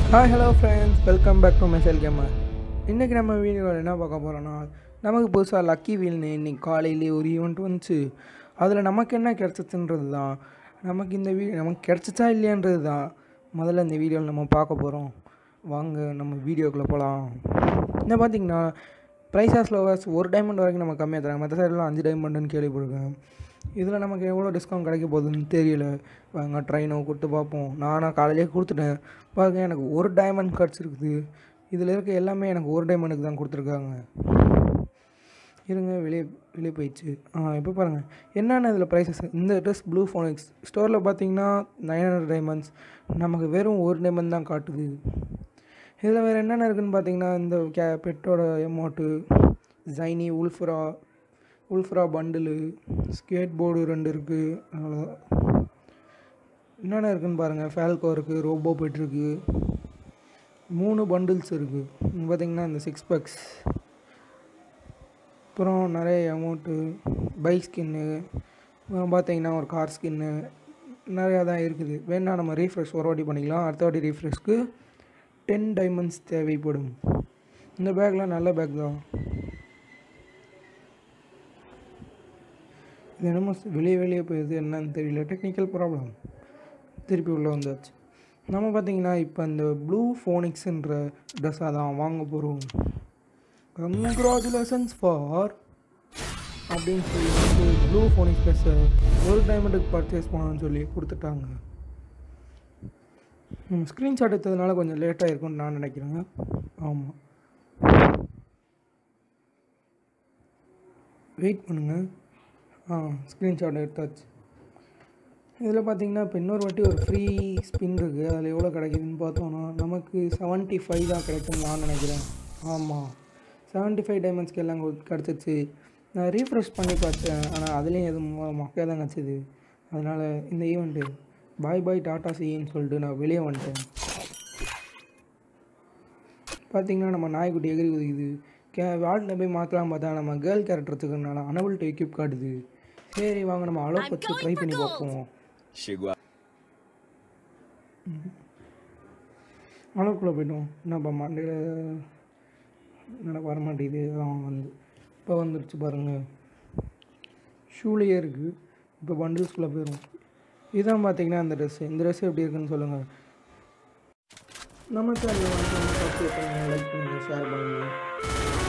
hi hello friends welcome back to மெசல் gamer இன்றைக்கி நம்ம வீடியோவில் என்ன பார்க்க போகிறோன்னா நமக்கு புதுசாக லக்கி வீல்னு இன்னைக்கு காலையிலே ஒரு ஈவெண்ட் வந்துச்சு அதில் நமக்கு என்ன கிடச்சிச்சுன்றது தான் நமக்கு இந்த வீ நமக்கு கிடச்சிச்சா இல்லையான்றது தான் முதல்ல இந்த வீடியோவில் நம்ம பார்க்க போகிறோம் வாங்க நம்ம வீடியோக்குள்ளே போகலாம் என்ன பார்த்தீங்கன்னா ப்ரைஸாஸ் லோவர்ஸ் ஒரு டைமண்ட் வரைக்கும் நம்ம கம்மியாக தராங்க மற்ற சைடெலாம் அஞ்சு டைமண்டுன்னு கேள்விப்பட்டிருக்கேன் இதில் நமக்கு எவ்வளோ டிஸ்கவுண்ட் கிடைக்க போகுதுன்னு தெரியல வாங்க ட்ரெயினோ கொடுத்து பார்ப்போம் நானாக காலையிலே கொடுத்துட்டேன் பாருங்க எனக்கு ஒரு டைமண்ட் கிடச்சிருக்குது இதில் இருக்க எல்லாமே எனக்கு ஒரு டைமண்டுக்கு தான் கொடுத்துருக்காங்க இருங்க வெளியே வெளியே போயிடுச்சு ஆ இப்போ பாருங்கள் என்னென்ன இதில் ப்ரைஸஸ் இந்த ட்ரெஸ் ப்ளூ ஃபோனிக்ஸ் ஸ்டோரில் பார்த்தீங்கன்னா நைன் ஹண்ட்ரட் டைமண்ட்ஸ் நமக்கு வெறும் ஒரு டைமண்ட் தான் காட்டுது இதில் வேறு என்னென்ன இருக்குதுன்னு பார்த்தீங்கன்னா இந்த கே பெட்டோட எமௌண்ட்டு ஜைனி உல்ஃப்ரா உல்ஃப்ரா பண்டிலு ஸ்கேட் போர்டு ரெண்டு இருக்குது அவ்வளோதான் என்னென்ன இருக்குன்னு பாருங்கள் ஃபேல்கோ இருக்குது ரோபோ பெட் இருக்குது மூணு பண்டில்ஸ் இருக்குது பார்த்தீங்கன்னா இந்த சிக்ஸ் பேக்ஸ் அப்புறம் நிறைய அமௌண்ட்டு பைக் ஸ்கின்னு அப்புறம் பார்த்தீங்கன்னா ஒரு கார் ஸ்கின்னு நிறையா தான் இருக்குது வேணா நம்ம ரீஃப்ரெஷ் ஒரு வாட்டி பண்ணிக்கலாம் அடுத்த வாட்டி ரீஃப்ரெஷ்க்கு டென் டைமண்ட்ஸ் தேவைப்படும் இந்த பேக்லாம் நல்ல பேக் தான் இது என்னமோ வெளியே வெளியே போயிடுது என்னன்னு தெரியல டெக்னிக்கல் ப்ராப்ளம் திருப்பி உள்ளே வந்தாச்சு நம்ம பார்த்தீங்கன்னா இப்போ இந்த ப்ளூ ஃபோனிக்ஸுன்ற ட்ரெஸ்ஸாக தான் வாங்க போகிறோம் கங்க்ராச்சுலேஷன்ஸ் ஃபார் அப்படின்னு சொல்லி வந்து ப்ளூ ஃபோனிக்ஸ் ட்ரெஸ்ஸை ஒரு டைமண்டுக்கு பர்ச்சேஸ் பண்ணணும்னு சொல்லி கொடுத்துட்டாங்க நம்ம ஸ்க்ரீன்ஷாட் எடுத்ததுனால கொஞ்சம் லேட்டாக இருக்கும்னு நான் நினைக்கிறேங்க ஆமாம் வெயிட் பண்ணுங்கள் ஆ ஸ்க்ரீன்ஷாட் எடுத்தாச்சு இதில் பார்த்தீங்கன்னா இப்போ இன்னொரு வாட்டி ஒரு ஃப்ரீ ஸ்பின் இருக்குது அதில் எவ்வளோ கிடைக்குதுன்னு பார்த்தோன்னா நமக்கு செவன்ட்டி ஃபைவ் தான் கிடைக்கும்னு நான் நினைக்கிறேன் ஆமாம் செவன்ட்டி ஃபைவ் டைமண்ட்ஸ்க்கு எல்லாம் கிடச்சிச்சு நான் ரீஃப்ரெஷ் பண்ணி பார்த்தேன் ஆனால் அதுலேயும் எதுவும் மொக்கையாக தான் கிடச்சிது அதனால் இந்த ஈவெண்ட்டு பாய் பாய் டாட்டா சின்னு சொல்லிட்டு நான் வெளியே வந்துட்டேன் பார்த்தீங்கன்னா நம்ம நாய்க்குட்டி எகிரி குதிக்குது கே வாட்டில் போய் மாற்றலாம் பார்த்தா நம்ம கேர்ள் கேரக்டர் வச்சுக்கிறனால அனபிள் டு எக்யூப் காட்டுது சரி வாங்க நம்ம அலோ வச்சு ட்ரை பண்ணி பார்ப்போம் Chegou a அளவுக்குள்ளே போயிட்டோம் என்னப்பா மண்டையில் எனக்கு வர மாட்டேங்குது அதான் வந்து இப்போ வந்துருச்சு பாருங்கள் ஷூலேயே இருக்குது இப்போ பண்டில்ஸ்குள்ளே போயிடும் இதுதான் பார்த்தீங்கன்னா இந்த ட்ரெஸ்ஸு இந்த ட்ரெஸ் எப்படி இருக்குன்னு சொல்லுங்கள் நம்ம சேனல் வந்து சப்ஸ்கிரைப் பண்ணுங்கள் லைக் பண்ணுங்கள் ஷேர் பண்ணுங்கள்